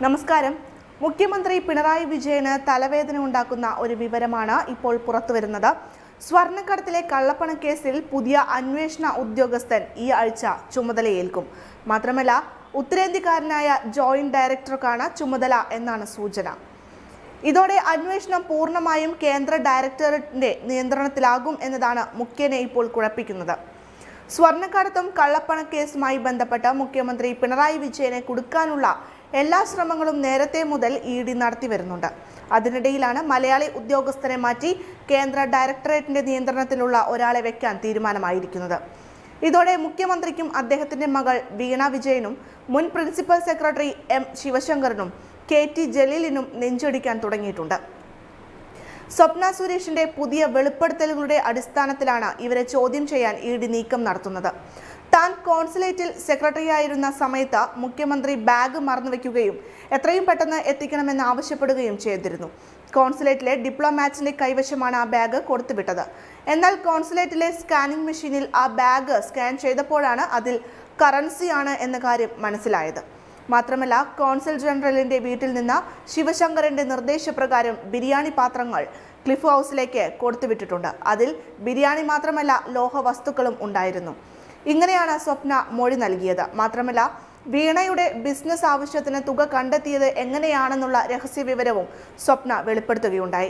നമസ്കാരം മുഖ്യമന്ത്രി പിണറായി വിജയന് തലവേദന ഉണ്ടാക്കുന്ന ഒരു വിവരമാണ് ഇപ്പോൾ പുറത്തുവരുന്നത് സ്വർണ്ണക്കടത്തിലെ കള്ളപ്പണക്കേസിൽ പുതിയ അന്വേഷണ ഉദ്യോഗസ്ഥൻ ഈ ആഴ്ച ചുമതലയേൽക്കും മാത്രമല്ല ഉത്തരേന്ത്യക്കാരനായ ജോയിന്റ് ഡയറക്ടർക്കാണ് ചുമതല എന്നാണ് സൂചന ഇതോടെ അന്വേഷണം പൂർണ്ണമായും കേന്ദ്ര ഡയറക്ടറേറ്റിന്റെ നിയന്ത്രണത്തിലാകും എന്നതാണ് മുഖ്യനെ ഇപ്പോൾ കുഴപ്പിക്കുന്നത് സ്വർണ്ണക്കടത്തും കള്ളപ്പണക്കേസുമായി ബന്ധപ്പെട്ട് മുഖ്യമന്ത്രി പിണറായി വിജയനെ കുടുക്കാനുള്ള എല്ലാ ശ്രമങ്ങളും നേരത്തെ മുതൽ ഇ ഡി നടത്തി വരുന്നുണ്ട് അതിനിടയിലാണ് മലയാളി ഉദ്യോഗസ്ഥരെ മാറ്റി കേന്ദ്ര ഡയറക്ടറേറ്റിന്റെ നിയന്ത്രണത്തിലുള്ള ഒരാളെ വെക്കാൻ തീരുമാനമായിരിക്കുന്നത് ഇതോടെ മുഖ്യമന്ത്രിക്കും അദ്ദേഹത്തിന്റെ മകൾ വീണ വിജയനും മുൻ പ്രിൻസിപ്പൽ സെക്രട്ടറി എം ശിവശങ്കറിനും കെ ടി ജലീലിനും നെഞ്ചടിക്കാൻ തുടങ്ങിയിട്ടുണ്ട് സ്വപ്ന സുരേഷിന്റെ പുതിയ വെളിപ്പെടുത്തലുകളുടെ അടിസ്ഥാനത്തിലാണ് ഇവരെ ചോദ്യം ചെയ്യാൻ ഇ ഡി നീക്കം നടത്തുന്നത് താൻ കോൺസുലേറ്റിൽ സെക്രട്ടറിയായിരുന്ന സമയത്ത് മുഖ്യമന്ത്രി ബാഗ് മറന്നുവെക്കുകയും എത്രയും പെട്ടെന്ന് എത്തിക്കണമെന്ന് ആവശ്യപ്പെടുകയും ചെയ്തിരുന്നു കോൺസുലേറ്റിലെ ഡിപ്ലോമാറ്റിന്റെ കൈവശമാണ് ആ ബാഗ് കൊടുത്തുവിട്ടത് എന്നാൽ കോൺസുലേറ്റിലെ സ്കാനിംഗ് മെഷീനിൽ ആ ബാഗ് സ്കാൻ ചെയ്തപ്പോഴാണ് അതിൽ കറൻസിയാണ് എന്ന കാര്യം മനസ്സിലായത് മാത്രമല്ല കോൺസൽ ജനറലിന്റെ വീട്ടിൽ നിന്ന് ശിവശങ്കറിന്റെ നിർദ്ദേശപ്രകാരം ബിരിയാണി പാത്രങ്ങൾ ക്ലിഫ് ഹൗസിലേക്ക് കൊടുത്തുവിട്ടിട്ടുണ്ട് അതിൽ ബിരിയാണി മാത്രമല്ല ലോഹ വസ്തുക്കളും ഉണ്ടായിരുന്നു ഇങ്ങനെയാണ് സ്വപ്ന മൊഴി നൽകിയത് മാത്രമല്ല വീണയുടെ ബിസിനസ് ആവശ്യത്തിന് തുക കണ്ടെത്തിയത് എങ്ങനെയാണെന്നുള്ള രഹസ്യ വിവരവും സ്വപ്ന വെളിപ്പെടുത്തുകയുണ്ടായി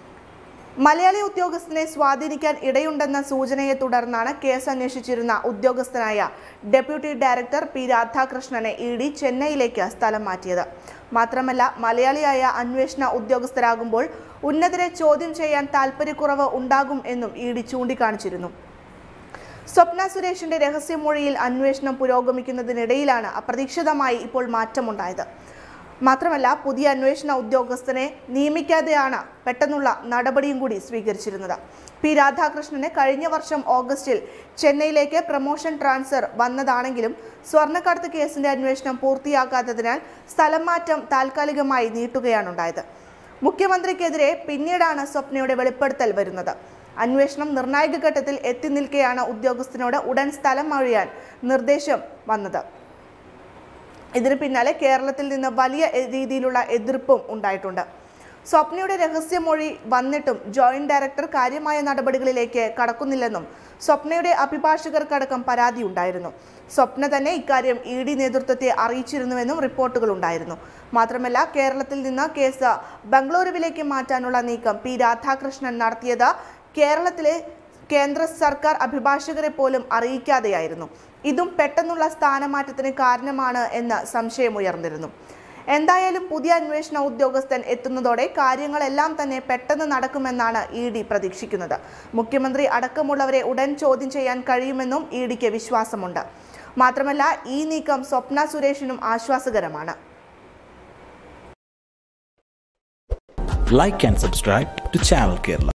മലയാളി ഉദ്യോഗസ്ഥനെ സ്വാധീനിക്കാൻ ഇടയുണ്ടെന്ന സൂചനയെ തുടർന്നാണ് കേസ് അന്വേഷിച്ചിരുന്ന ഉദ്യോഗസ്ഥനായ ഡെപ്യൂട്ടി ഡയറക്ടർ പി രാധാകൃഷ്ണനെ ഇ ഡി ചെന്നൈയിലേക്ക് സ്ഥലം മാറ്റിയത് മാത്രമല്ല മലയാളിയായ അന്വേഷണ ഉദ്യോഗസ്ഥരാകുമ്പോൾ ഉന്നതരെ ചോദ്യം ചെയ്യാൻ താൽപ്പര്യക്കുറവ് ഉണ്ടാകും എന്നും ഇ ഡി ചൂണ്ടിക്കാണിച്ചിരുന്നു സ്വപ്ന സുരേഷിന്റെ രഹസ്യമൊഴിയിൽ അന്വേഷണം പുരോഗമിക്കുന്നതിനിടയിലാണ് അപ്രതീക്ഷിതമായി ഇപ്പോൾ മാറ്റമുണ്ടായത് മാത്രമല്ല പുതിയ അന്വേഷണ ഉദ്യോഗസ്ഥനെ നിയമിക്കാതെയാണ് പെട്ടെന്നുള്ള നടപടിയും കൂടി സ്വീകരിച്ചിരുന്നത് പി രാധാകൃഷ്ണന് കഴിഞ്ഞ വർഷം ഓഗസ്റ്റിൽ ചെന്നൈയിലേക്ക് പ്രൊമോഷൻ ട്രാൻസ്ഫർ വന്നതാണെങ്കിലും സ്വർണ്ണക്കടത്ത് കേസിന്റെ അന്വേഷണം പൂർത്തിയാക്കാത്തതിനാൽ സ്ഥലം മാറ്റം താൽക്കാലികമായി നീട്ടുകയാണുണ്ടായത് മുഖ്യമന്ത്രിക്കെതിരെ പിന്നീടാണ് സ്വപ്നയുടെ വെളിപ്പെടുത്തൽ വരുന്നത് അന്വേഷണം നിർണായക ഘട്ടത്തിൽ എത്തി നിൽക്കെയാണ് ഉദ്യോഗസ്ഥനോട് ഉടൻ സ്ഥലം ഒഴിയാൻ നിർദ്ദേശം വന്നത് ഇതിന് പിന്നാലെ കേരളത്തിൽ നിന്ന് വലിയ എ- രീതിയിലുള്ള എതിർപ്പും ഉണ്ടായിട്ടുണ്ട് സ്വപ്നയുടെ രഹസ്യമൊഴി വന്നിട്ടും ജോയിന്റ് ഡയറക്ടർ കാര്യമായ നടപടികളിലേക്ക് കടക്കുന്നില്ലെന്നും സ്വപ്നയുടെ അഭിഭാഷകർക്കടക്കം പരാതി ഉണ്ടായിരുന്നു സ്വപ്ന തന്നെ ഇക്കാര്യം ഇ ഡി നേതൃത്വത്തെ അറിയിച്ചിരുന്നുവെന്നും റിപ്പോർട്ടുകൾ ഉണ്ടായിരുന്നു മാത്രമല്ല കേരളത്തിൽ നിന്ന് കേസ് ബംഗളൂരുവിലേക്ക് മാറ്റാനുള്ള നീക്കം പി രാധാകൃഷ്ണൻ നടത്തിയത് കേരളത്തിലെ കേന്ദ്ര സർക്കാർ അഭിഭാഷകരെ പോലും അറിയിക്കാതെയായിരുന്നു ഇതും പെട്ടെന്നുള്ള സ്ഥാനമാറ്റത്തിന് കാരണമാണ് എന്ന് സംശയമുയർന്നിരുന്നു എന്തായാലും പുതിയ അന്വേഷണ ഉദ്യോഗസ്ഥൻ എത്തുന്നതോടെ കാര്യങ്ങളെല്ലാം തന്നെ പെട്ടെന്ന് നടക്കുമെന്നാണ് ഇ ഡി പ്രതീക്ഷിക്കുന്നത് മുഖ്യമന്ത്രി അടക്കമുള്ളവരെ ഉടൻ ചോദ്യം ചെയ്യാൻ കഴിയുമെന്നും ഇ ഡിക്ക് വിശ്വാസമുണ്ട് മാത്രമല്ല ഈ നീക്കം സ്വപ്ന സുരേഷിനും ആശ്വാസകരമാണ് like and subscribe to Channel Kerala.